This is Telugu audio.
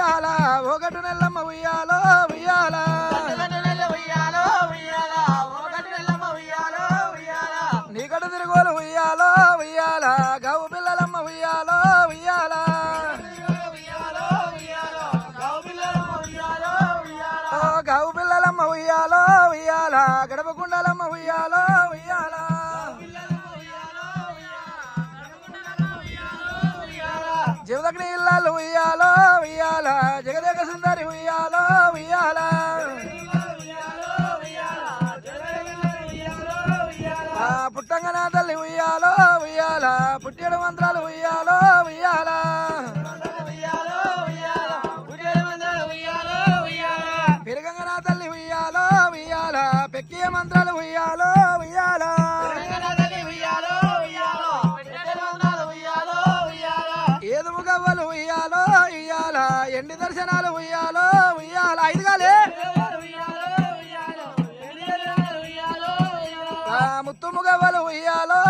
ఉయ్యాల ఒకటి నెల్లమ్మ ఉయ్యాలో ఉయ్యాల నీకట తిరుగులు ఉయ్యాలో ఉయ్యాల గవు పిల్లలమ్మ ఉయ్యాలో ఉయ్యాల ఓ గవు పిల్లలమ్మ ఉయ్యాలో ఉయ్యాల గడప కుండలమ్మ ఉయ్యాలో ఉయ్యాల జీవదగ్ని ఇల్లాలు ఉయ్యాలో ఉయ్యాల జగదేక సుందరి ఉయ్యాలో ఉయ్యాల ఆ పుట్టంగన తల్లి ఉయ్యాలో ఉయ్యాల పుట్టేడు మంత్రాలు ఉయ్యాలో ఉయ్యాల పెరుగంగన తల్లి ఉయ్యాలో ఉయ్యాల పెక్కియ మంత్రాలు ఉయ్యాలో ఉయ్యాల ఏదుము గవ్వలు ఉయ్యాలో ఉయ్యాల ఎండి దర్శనాలు ఉయ్యాలో ఉయ్యాల ఐదు కాలే ఆ ముత్తుము గవ్వలు ఉయ్యాలో